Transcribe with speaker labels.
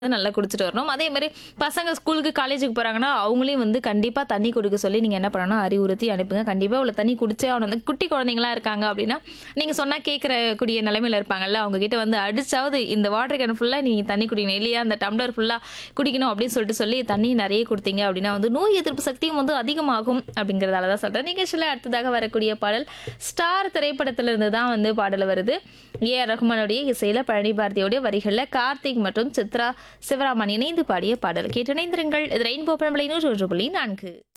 Speaker 1: நல்லா குடிச்சிட்டு வரணும். அதே மாரி பசங்க ஸ்கூலுக்கு, காலேஜுக்கு போறாங்கன்னா, அவங்களையும் வந்து கண்டிப்பா தண்ணி குடிக்க சொல்லி நீங்க என்ன பண்ணணும்னா, அறிவுறுத்தி அனுப்புங்க. கண்டிப்பா இவ்வளோ தண்ணி குடிச்சே ஆகணும். இந்த குட்டி குழந்தைங்களா இருக்காங்க அப்படின்னா, நீங்க சொன்னா கேட்கிற கூடிய நிலைமையில இருப்பாங்கல்ல, அவங்க கிட்ட வந்து அடிச்சாவது இந்த வாட்டர் கேன் ஃபுல்லா நீங்க தண்ணி குடிக்கணும். இல்லையா அந்த டம்ளர் ஃபுல்லா குடிக்கணும் அப்படின்னு சொல்லிட்டு சொல்லி தண்ணி நெறைய குடுத்தீங்க அப்படின்னா வந்து நோய் எதிர்ப்பு சக்தியும் வந்து அதிகமாகும் அப்படிங்கிறதால தான் சொல்றேன். நிகழ்ச்சியில அடுத்ததாக வரக்கூடிய பாடல் ஸ்டார் திரைப்படத்துல இருந்து தான் வந்து பாடல் வருது. ஏ ஆர் ரஹ்மானுடைய இசையில பழனி பாரதியோடைய வரிகள்ல கார்த்திக் மற்றும் சித்ரா சிவராமன் இணைந்து பாடிய பாடல் கேட்டு இணைந்திருங்கள். இது ரெயின்போ பண்பலை 101.4